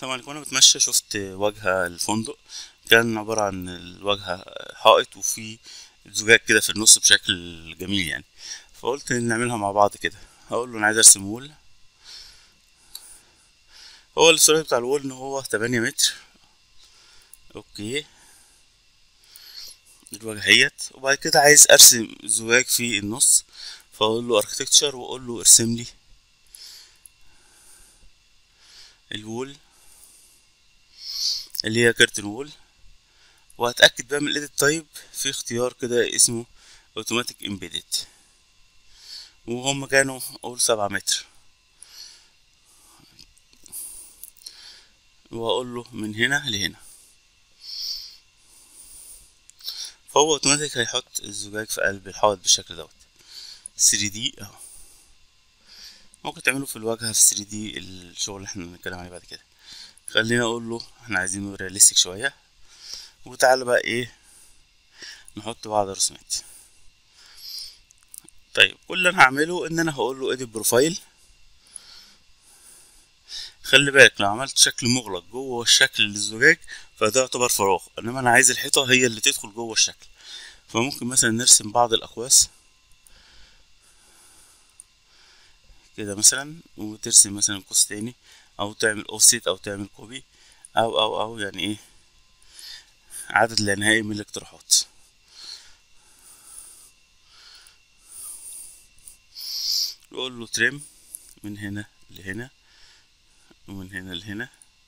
طبعا وانا بتمشى شفت واجهة الفندق كان عبارة عن الواجهة حائط وفي زجاج كده في النص بشكل جميل يعني فقلت نعملها مع بعض كده هقول له انا عايز ارسم وول هو السؤال بتاع الوول ان هو تمانية متر اوكي الواجهة اهيت وبعد كده عايز ارسم زجاج في النص فاقول له اركتكتشر واقول له ارسم لي الوول اللي هي كيرتن وول وهتأكد بقى من الايديت تايب في اختيار كده اسمه اوتوماتيك امبيدد وهم كانوا اقول سبعة متر وهقول له من هنا لهنا فهو اوتوماتيك هيحط الزجاج في قلب الحائط بالشكل دوت 3 دي اهو ممكن تعمله في الواجهة في 3 دي الشغل اللي احنا هنتكلم عليه بعد كده خلينا اقول له احنا عايزينه رياليستيك شوية وتعالى بقى ايه نحط بعض الرسومات طيب كل اللي انا هعمله ان انا هقول له ادي بروفايل خلي بالك لو عملت شكل مغلق جوه الشكل الزجاج فده يعتبر فراغ انما انا عايز الحيطه هي اللي تدخل جوه الشكل فممكن مثلا نرسم بعض الاقواس كده مثلا وترسم مثلا قوس تاني او تعمل اوفست او تعمل كوبي او او او يعني ايه عدد لا نهائي من الاقتراحات نقول له تريم من هنا لهنا ومن هنا لهنا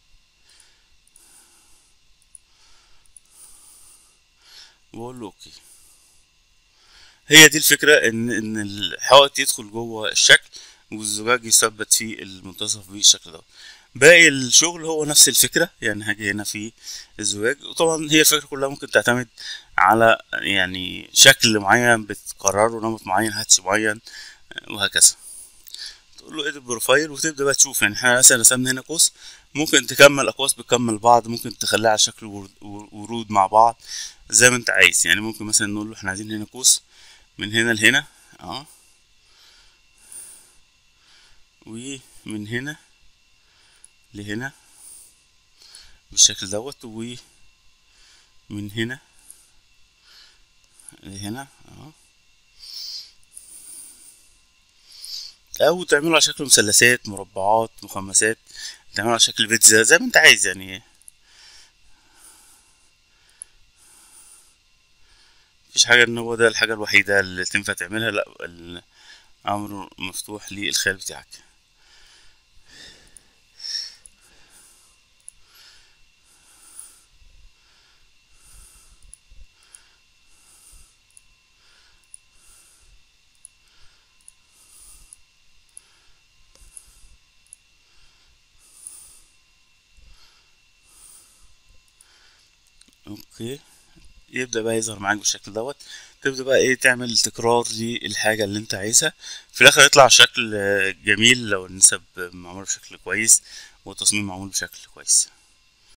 واقول له اوكي هي دي الفكرة ان ان الحائط يدخل جوه الشكل والزجاج يثبت في المنتصف بالشكل ده باقي الشغل هو نفس الفكرة يعني هاجي هنا في الزجاج وطبعا هي الفكرة كلها ممكن تعتمد على يعني شكل معين بتقرره نمط معين هاتش معين وهكذا تقول له ادي بروفايل وتبدا بقى تشوف يعني احنا مثلا رسمنا هنا قوس ممكن تكمل اقواس بتكمل بعض ممكن تخليها على شكل ورود مع بعض زي ما انت عايز يعني ممكن مثلا نقول له احنا عايزين هنا قوس من هنا لهنا اه ومن هنا لهنا بالشكل دوت ومن هنا لهنا اه او تعمله على شكل مثلثات مربعات مخمسات تعمله على شكل بيتزا زي ما انت عايز يعني مفيش حاجة ان هو ده الحاجة الوحيدة اللي تنفع تعملها لا الامر مفتوح للخيال بتاعك اوكي يبدا بقى يظهر معاك بالشكل دوت تبدا بقى ايه تعمل تكرار للحاجه اللي انت عايزها في الاخر يطلع شكل جميل لو النسب معموله بشكل كويس والتصميم معمول بشكل كويس